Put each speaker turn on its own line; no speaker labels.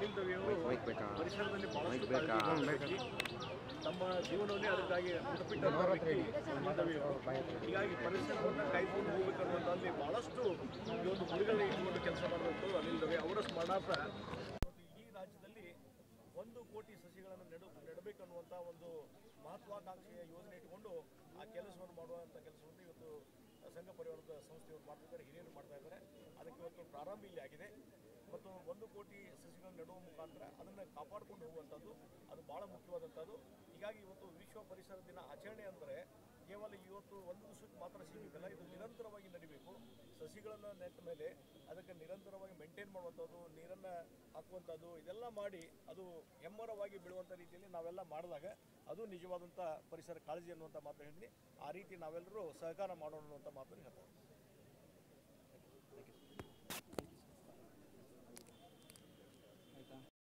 ಅನಿಲ್ ದವಿ ಅವರು
ಮೈಕ್ ಬೇಕಾ?
ಪರಿಸರದಲ್ಲಿ ಬಹಳಷ್ಟು
ಮೈಕ್ ಬೇಕಾ?
ಕಾಳಜಿ
ಹ್ಮ್,
ವ್ಯಕ್ತಿ. ತಮ್ಮ ಜೀವನವನ್ನೇ ಅದಕ್ಕಾಗಿ ಮುಡುಪಿಟ್ಟಂತ ವ್ಯಕ್ತಿ ಅನಿಲ್ ದವಿ ಅವರು ಹೀಗಾಗಿ ಪರಿಸರವನ್ನು ಕಾಯ್ಕೊಂಡು ಹೋಗ್ಬೇಕನ್ನುವಂಥಲ್ಲಿ ಬಹಳಷ್ಟು ಈ ಒಂದು ಗುರಿಗಳನ್ನ ಇಟ್ಕೊಂಡು ಕೆಲಸ ಮಾಡುವಂಥದ್ದು ಅನಿಲ್ ದವಿ ಅವರ ಸ್ಮರಣಾರ್ಥ ಇವತ್ತು ಇಡೀ ರಾಜ್ಯದಲ್ಲಿ ಒಂದು ಕೋಟಿ ಸಸಿಗಳನ್ನು ನೆಡು ನೆಡಬೇಕನ್ನುವಂಥ ಒಂದು ಮಹತ್ವಾಕಾಂಕ್ಷೆಯ ಯೋಜನೆ ಇಟ್ಟುಕೊಂಡು ಆ ಕೆಲಸವನ್ನು ಮಾಡುವಂಥ ಕೆಲಸವನ್ನು ಇವತ್ತು ಸಂಘ ಪರಿವಾರದ ಸಂಸ್ಥೆಯವರು ಮಾಡ್ತಿದ್ದಾರೆ ಹಿರಿಯರು ಮಾಡ್ತಾ ಇದ್ದಾರೆ ಅದಕ್ಕೆ ಇವತ್ತು ಪ್ರಾರಂಭ ಇಲ್ಲಿ ಆಗಿದೆ ಮತ್ತು ಒಂದು ಕೋಟಿ ಸಸಿಗಳನ್ನು ನೆಡುವ ಮುಖಾಂತರ ಅದನ್ನು ಕಾಪಾಡಿಕೊಂಡು ಹೋಗುವಂಥದ್ದು ಅದು ಭಾಳ ಮುಖ್ಯವಾದಂಥದ್ದು ಹೀಗಾಗಿ ಇವತ್ತು ವಿಶ್ವ ಪರಿಸರ ದಿನ ಆಚರಣೆ ಅಂದರೆ ಕೇವಲ ಇವತ್ತು ಒಂದು ದಿವಸಕ್ಕೆ ಮಾತ್ರ ಸೀಮಿತಲ್ಲ ಇದು ನಿರಂತರವಾಗಿ ನಡಿಬೇಕು ಸಸಿಗಳನ್ನು ನೆಟ್ಟ ಮೇಲೆ ಅದಕ್ಕೆ ನಿರಂತರವಾಗಿ ಮೇಂಟೈನ್ ಮಾಡುವಂಥದ್ದು ನೀರನ್ನು ಹಾಕುವಂಥದ್ದು ಇದೆಲ್ಲ ಮಾಡಿ ಅದು ಹೆಮ್ಮರವಾಗಿ ಬೀಳುವಂಥ ರೀತಿಯಲ್ಲಿ ನಾವೆಲ್ಲ ಮಾಡಿದಾಗ ಅದು ನಿಜವಾದಂಥ ಪರಿಸರ ಕಾಳಜಿ ಅನ್ನುವಂಥ ಮಾತು ಹೇಳಿದ್ದೀನಿ ಆ ರೀತಿ ನಾವೆಲ್ಲರೂ ಸಹಕಾರ ಮಾಡೋಣ ಅನ್ನುವಂಥ ಮಾತನ್ನು ಹೇಳ್ತಾರೆ